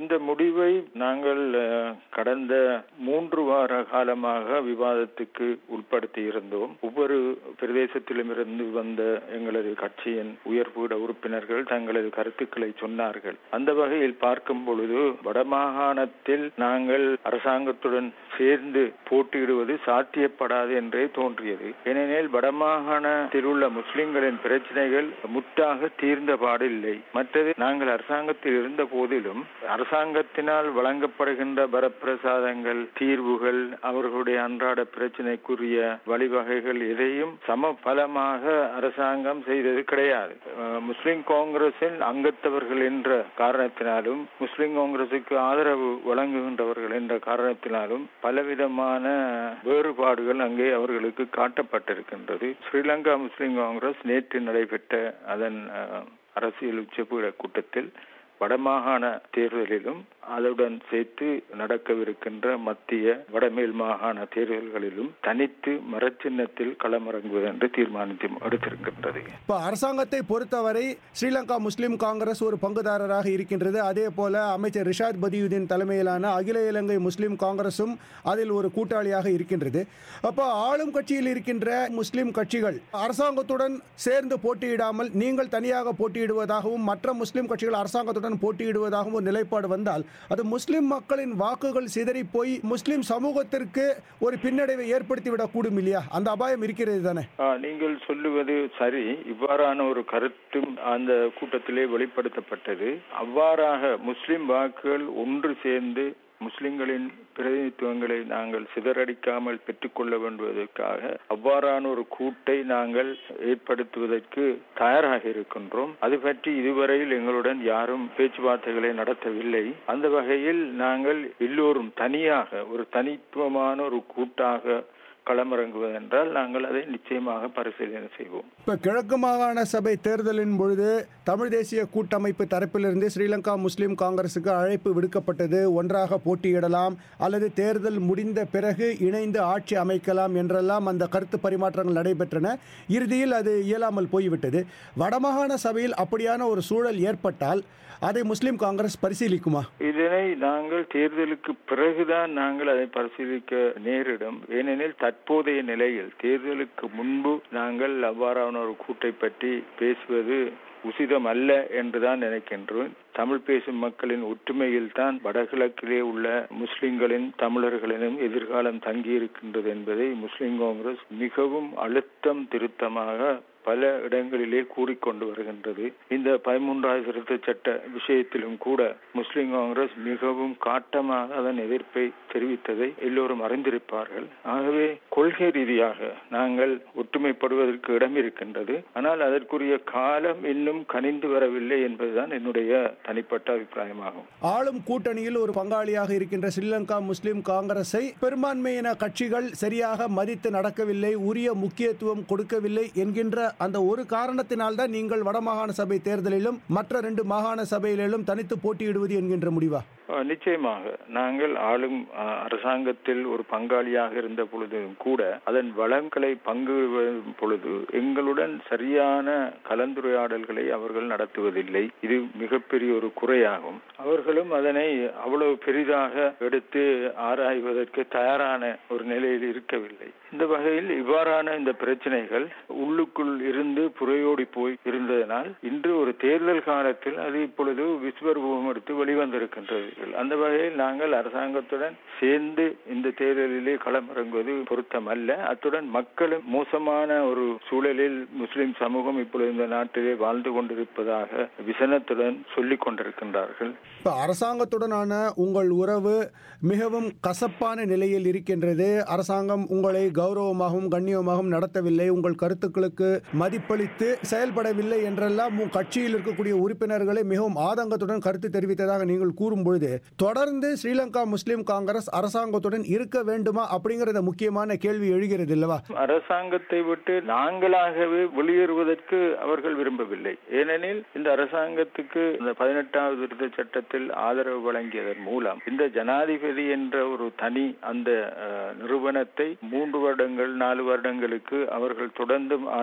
இந்த முடிவை நாங்கள் அஹ், கடந்த மூன்று வார காலமாக விவாதத்துக்கு உட்படுத்தி இருந்தோம் ஒவ்வொரு பிரதேசத்திலும் இருந்து வந்த எங்களது கட்சியின் உயர்பீட உறுப்பினர்கள் தங்களது கருத்துக்களை சொன்னார்கள் அந்த வகையில் பார்க்கும் பொழுது வடமாகாணத்தில் நாங்கள் அரசாங்கத்துடன் சேர்ந்து போட்டியிடுவது சாத்தியப்படாது என்றே தோன்றியது ஏனெனில் வடமாகாணத்தில் உள்ள முஸ்லிம்களின் பிரச்சனைகள் முற்றாக தீர்ந்த பாடில்லை மற்றது நாங்கள் அரசாங்கத்தில் இருந்த போதிலும் அரசாங்கத்தினால் வழங்கப்படுகின்ற வரப்பிரசாதங்கள் தீர்வுகள் அவர்களுடைய அன்றாட பிரச்சனைக்குரிய வழிவகைகள் எதையும் சம பலமாக அரசாங்கம் செய்தது கிடையாது அஹ், முஸ்லிம் காங்கிரசின் அங்கத்தவர்கள் என்ற காரணத்தினாலும் முஸ்லிம் காங்கிரசுக்கு ஆதரவு வழங்குகின்றவர்கள் என்ற காரணத்தினாலும் பலவிதமான வேறுபாடுகள் அங்கே அவர்களுக்கு காட்டப்பட்டிருக்கின்றது ஸ்ரீலங்கா முஸ்லிம் காங்கிரஸ் நேற்று நடைபெற்ற அதன் அஹ், அரசியல் உச்சபீட கூட்டத்தில் வடமாகாண தேர்தலிலும் அதுடன் சேர்த்து நடக்கவிருக்கின்ற மத்திய வடமேல் மாகாண தேர்தல்களிலும் தனித்து மரச்சின்னத்தில் களமிறங்குவது என்று தீர்மானித்து எடுத்திருக்கின்றது இப்போ அரசாங்கத்தை பொறுத்தவரை ஸ்ரீலங்கா முஸ்லிம் காங்கிரஸ் ஒரு பங்குதாரராக இருக்கின்றது அதே போல அமைச்சர் ரிஷாத் பதியுதீன் தலைமையிலான அகில இலங்கை முஸ்லிம் காங்கிரசும் அதில் ஒரு கூட்டாளியாக இருக்கின்றது அப்போ ஆளும் கட்சியில் இருக்கின்ற முஸ்லிம் கட்சிகள் அரசாங்கத்துடன் சேர்ந்து போட்டியிடாமல் நீங்கள் தனியாக போட்டியிடுவதாகவும் மற்ற முஸ்லிம் கட்சிகள் அரசாங்கத்துடன் போட்டியிடுவதாகவும் ஒரு நிலைப்பாடு வந்தால் அது முஸ்லிம் மக்களின் வாக்குகள் சிதறி போய் முஸ்லிம் சமூகத்திற்கு ஒரு பின்னடைவை ஏற்படுத்திவிடக்கூடும் இல்லையா அந்த அபாயம் இருக்கிறது தானே ஆ, நீங்கள் சொல்லுவது சரி இவ்வாறான ஒரு கருத்தும் அந்த கூட்டத்திலே வெளிப்படுத்தப்பட்டது அவ்வாறாக முஸ்லிம் வாக்குகள் ஒன்று சேர்ந்து முஸ்லிம்களின் பிரதிநிதித்துவங்களை நாங்கள் சிதறடிக்காமல் பெற்றுக்கொள்ள வேண்டுவதற்காக அவ்வாறான ஒரு கூட்டை நாங்கள் ஏற்படுத்துவதற்கு தயாராக இருக்கின்றோம் அது பற்றி இதுவரையில் எங்களுடன் யாரும் பேச்சுவார்த்தைகளை நடத்தவில்லை அந்த வகையில் நாங்கள் எல்லோரும் தனியாக ஒரு தனித்துவமான ஒரு கூட்டாக களமிறங்குவதென்றால் நாங்கள் அதை நிச்சயமாக பரிசீலனை செய்வோம் இப்போ கிழக்கு மாகாண சபை தேர்தலின் பொழுது தமிழ் தேசிய கூட்டமைப்பு தரப்பிலிருந்து ஸ்ரீலங்கா முஸ்லிம் காங்கிரசுக்கு அழைப்பு விடுக்கப்பட்டது ஒன்றாக போட்டியிடலாம் அல்லது தேர்தல் முடிந்த பிறகு இணைந்து ஆட்சி அமைக்கலாம் என்றெல்லாம் அந்த கருத்து பரிமாற்றங்கள் நடைபெற்றன இறுதியில் அது இயலாமல் போய்விட்டது வடமாகாண சபையில் அப்படியான ஒரு சூழல் ஏற்பட்டால் அதை முஸ்லிம் காங்கிரஸ் பரிசீலிக்குமா இதனை நாங்கள் தேர்தலுக்கு பிறகுதான் நாங்கள் அதை பரிசீலிக்க நேரிடும் ஏனெனில் தற்போதைய நிலையில் தேர்தலுக்கு முன்பு நாங்கள் அவ்வாறான ஒரு கூட்டை பற்றி பேசுவது உசிதம் அல்ல என்றுதான் நினைக்கின்றோம் தமிழ் பேசும் மக்களின் ஒற்றுமையில் தான் வடகிழக்கிலே உள்ள முஸ்லிம்களின் தமிழர்களிலும் எதிர்காலம் தங்கியிருக்கின்றது என்பதை முஸ்லிம் காங்கிரஸ் மிகவும் அழுத்தம் திருத்தமாக பல இடங்களிலே கூறிக்கொண்டு வருகின்றது இந்த பதிமூன்றாவது திருத்த சட்ட விஷயத்திலும் கூட முஸ்லிம் காங்கிரஸ் மிகவும் காட்டமாக அதன் எதிர்ப்பை தெரிவித்ததை எல்லோரும் அறிந்திருப்பார்கள் ஆகவே கொள்கை ரீதியாக நாங்கள் ஒற்றுமைப்படுவதற்கு இடம் இருக்கின்றது ஆனால் அதற்குரிய காலம் இன்னும் கனிந்து வரவில்லை என்பதுதான் என்னுடைய தனிப்பட்ட அபிப்பிராயமாகும் ஆளும் கூட்டணியில் ஒரு பங்காளியாக இருக்கின்ற ஸ்ரீலங்கா முஸ்லிம் காங்கிரஸை பெரும்பான்மையின கட்சிகள் சரியாக மதித்து நடக்கவில்லை உரிய முக்கியத்துவம் கொடுக்கவில்லை என்கின்ற அந்த ஒரு காரணத்தினால்தான் நீங்கள் வடமாகாண சபை தேர்தலிலும் மற்ற ரெண்டு மாகாண சபைகளிலும் தனித்து போட்டியிடுவது என்கின்ற முடிவா அஹ், நிச்சயமாக நாங்கள் ஆளும் அஹ், அரசாங்கத்தில் ஒரு பங்காளியாக இருந்த பொழுதும் கூட அதன் வளங்களை பங்கு பொழுது எங்களுடன் சரியான கலந்துரையாடல்களை அவர்கள் நடத்துவதில்லை இது மிகப்பெரிய ஒரு குறையாகும் அவர்களும் அதனை அவ்வளவு பெரிதாக எடுத்து ஆராய்வதற்கு தயாரான ஒரு நிலையில் இருக்கவில்லை இந்த வகையில் இவ்வாறான இந்த பிரச்சனைகள் உள்ளுக்குள் இருந்து புறையோடி போய் இருந்ததனால் இன்று ஒரு தேர்தல் காலத்தில் அது இப்பொழுது விஸ்வரூபம் எடுத்து வெளிவந்திருக்கின்றது அந்த வகையில் நாங்கள் அரசாங்கத்துடன் சேர்ந்து இந்த தேர்தலிலே களமிறங்குவது பொருத்தம் அல்ல அத்துடன் மக்களும் மோசமான ஒரு சூழலில் முஸ்லிம் சமூகம் இப்பொழுது இந்த நாட்டிலே வாழ்ந்து கொண்டிருப்பதாக விசனத்துடன் சொல்லிக் கொண்டிருக்கின்றார்கள் இப்போ அரசாங்கத்துடனான உங்கள் உறவு மிகவும் கசப்பான நிலையில் இருக்கின்றது அரசாங்கம் உங்களை கௌரவமாகவும் கண்ணியமாகவும் நடத்தவில்லை உங்கள் கருத்துக்களுக்கு மதிப்பளித்து செயல்படவில்லை என்றெல்லாம் உன் கட்சியில் இருக்கக்கூடிய உறுப்பினர்களை மிகவும் ஆதங்கத்துடன் கருத்து தெரிவித்ததாக நீங்கள் கூறும் பொழுது தொடர்ந்து ஸ்ரீலங்கா முஸ்லிம் காங்கிரஸ் அரசாங்கத்துடன் இருக்க வேண்டுமா அப்படிங்கிற முக்கியமான கேள்வி எழுகிறது இல்லவா அரசாங்கத்தை விட்டு நாங்களாகவே வெளியேறுவதற்கு அவர்கள் விரும்பவில்லை ஏனெனில் இந்த அரசாங்கத்துக்கு இந்த பதினெட்டாவது திருத்த சட்டத்தில் ஆதரவு வழங்கியதன் மூலம் இந்த ஜனாதிபதி என்ற ஒரு தனி அந்த அஹ், நிறுவனத்தை மூன்று வருடங்கள் நாலு வருடங்களுக்கு அவர்கள் தொடர்ந்தும் ஆட்சியில்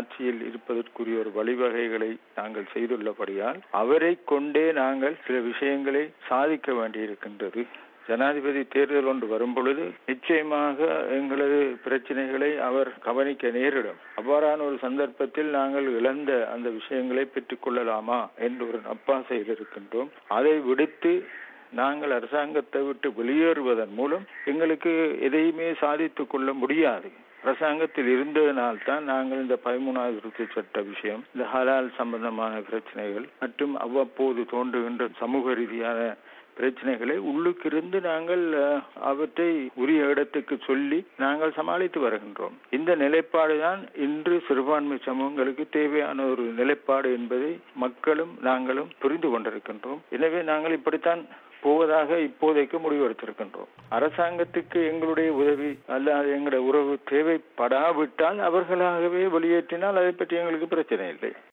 இருப்பதற்குரிய ஒரு வழிவகைகளை நாங்கள் செய்துள்ளபடியால் அவரை கொண்டே நாங்கள் சில விஷயங்களை சாதிக்க வேண்டியிருக்கின்றது ஜனாதிபதி தேர்தல் ஒன்று வரும் பொழுது நிச்சயமாக எங்களது பிரச்சனைகளை அவர் கவனிக்க நேரிடும் அவ்வாறான ஒரு சந்தர்ப்பத்தில் நாங்கள் இழந்த அந்த விஷயங்களை பெற்றுக் கொள்ளலாமா என்று ஒரு நப்பாசையில் இருக்கின்றோம் அதை விடுத்து நாங்கள் அரசாங்கத்தை விட்டு வெளியேறுவதன் மூலம் எங்களுக்கு எதையுமே சாதித்துக் கொள்ள முடியாது அரசாங்கத்தில் இருந்ததனால் தான் நாங்கள் இந்த பதிமூணாவது திருத்த சட்ட விஷயம் இந்த ஹலால் சம்பந்தமான பிரச்சனைகள் மற்றும் அவ்வப்போது தோன்றுகின்ற சமூக ரீதியான பிரச்சனைகளை உள்ளுக்கிருந்து நாங்கள் அவற்றை உரிய இடத்துக்கு சொல்லி நாங்கள் சமாளித்து வருகின்றோம் இந்த நிலைப்பாடு தான் இன்று சிறுபான்மை சமூகங்களுக்கு தேவையான ஒரு நிலைப்பாடு என்பதை மக்களும் நாங்களும் புரிந்து கொண்டிருக்கின்றோம் எனவே நாங்கள் இப்படித்தான் போவதாக இப்போதைக்கு முடிவெடுத்திருக்கின்றோம் அரசாங்கத்துக்கு எங்களுடைய உதவி அல்லது எங்களுடைய உறவு தேவைப்படாவிட்டால் அவர்களாகவே வெளியேற்றினால் அதை பற்றி எங்களுக்கு பிரச்சனை இல்லை